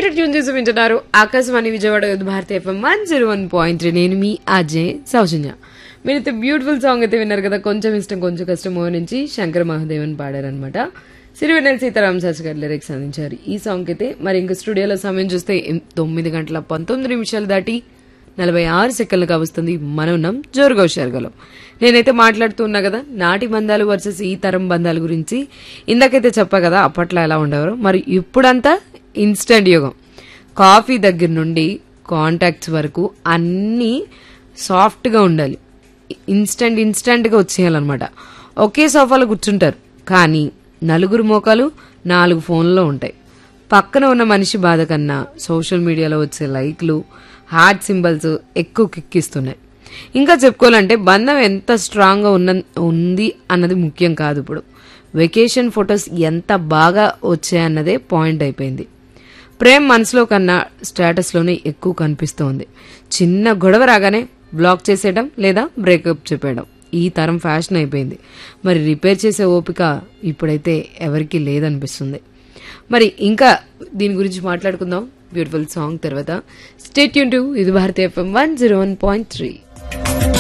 state tuned చేసి వింటున్నారు Akashvani Vijayawada youth Bharati FM one zero one point three నేను మీ అజయ్ సౌజన్య మీరైతే బ్యూటిఫుల్ సాంగ్ అయితే విన్నారు కదా కొంచెం ఇష్టం కొంచెం కష్టం మూవీ నుంచి శంకర్ మహాదేవన్ పాడారనమాట సిరివెన్నెల సీతారాం శాస్త్రి గారు లిరిక్స్ అందించారు ఈ సాంగ్ అయితే మరి ఇంకా స్టూడియోలో సమయం చూస్తే ఎం- తొమ్మిది గంటల పంతొమ్మిది నిమిషాలు దాటి నలభై ఆరు సెకండ్లుగా వస్తుంది మనం ఉన్నాం జోరుగా హుషారుగలం నేనైతే మాట్లాడుతూ ఉన్నా కదా నాటి బంధాలు వర్సెస్ ఈ తరం బంధాల గురించి ఇందాకైతే చెప్పా కదా అప్పట్లో ఎలా ఉండేవారు మరి ఇప్పుడంతా ఇన్స్టెంట్ యుగం కాఫీ దగ్గర నుండి కాంటాక్ట్స్ వరకు అన్నీ సాఫ్ట్గా ఉండాలి ఇన్స్టెంట్ ఇన్స్టెంట్గా వచ్చేయాలన్నమాట ఒకే సోఫాలో కూర్చుంటారు కానీ నలుగురు మోకాలు నాలుగు ఫోన్లో ఉంటాయి పక్కన ఉన్న మనిషి బాధ కన్నా సోషల్ మీడియాలో వచ్చే లైక్లు హార్ట్ సింబల్స్ ఎక్కువ కిక్కిస్తున్నాయి ఇంకా చెప్పుకోవాలంటే బంధం ఎంత స్ట్రాంగ్గా ఉన్న ఉంది అన్నది ముఖ్యం కాదు ఇప్పుడు వెకేషన్ ఫొటోస్ ఎంత బాగా వచ్చాయన్నదే పాయింట్ అయిపోయింది ప్రేమ్ మనసులో కన్నా స్టేటస్లోనే ఎక్కువ కనిపిస్తోంది చిన్న గొడవ రాగానే బ్లాక్ చేసేయడం లేదా బ్రేకప్ చెప్పేయడం ఈ తరం ఫ్యాషన్ అయిపోయింది మరి రిపేర్ చేసే ఓపిక ఇప్పుడైతే ఎవరికీ లేదనిపిస్తుంది మరి ఇంకా దీని గురించి మాట్లాడుకుందాం బ్యూటిఫుల్ సాంగ్ తర్వాత స్టేట్ యూన్ టు ఇది భారతీయ FM one zero one point three